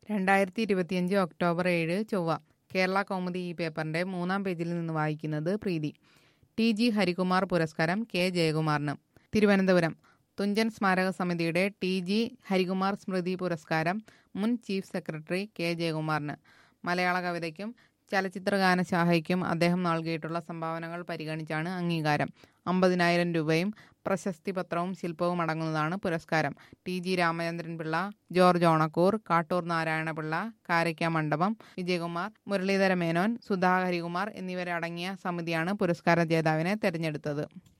രണ്ടായിരത്തി ഇരുപത്തിയഞ്ച് ഒക്ടോബർ ഏഴ് ചൊവ്വ കേരള കൗമുദി ഈ പേപ്പറിന്റെ മൂന്നാം പേജിൽ നിന്ന് വായിക്കുന്നത് പ്രീതി ടി ജി ഹരികുമാർ പുരസ്കാരം കെ ജയകുമാറിന് തിരുവനന്തപുരം തുഞ്ചൻ സ്മാരക സമിതിയുടെ ടി ജി ഹരികുമാർ സ്മൃതി പുരസ്കാരം മുൻ ചീഫ് സെക്രട്ടറി കെ ജയകുമാറിന് മലയാള കവിതയ്ക്കും ചലച്ചിത്രഗാന ശാഖയ്ക്കും അദ്ദേഹം നൽകിയിട്ടുള്ള സംഭാവനകൾ പരിഗണിച്ചാണ് അംഗീകാരം അമ്പതിനായിരം രൂപയും പ്രശസ്തി പത്രവും ശില്പവും അടങ്ങുന്നതാണ് പുരസ്കാരം T G Ramachandran Pillai George Onakkoor Kattoor Narayanapillai Karakka Mandapam Vijayakumar Muralidhara Menon Sudha Harikumar എന്നിവരടങ്ങിയ സമിതിയാണ് പുരസ്കാര ജേതാവിനെ തെരഞ്ഞെടുത്തത്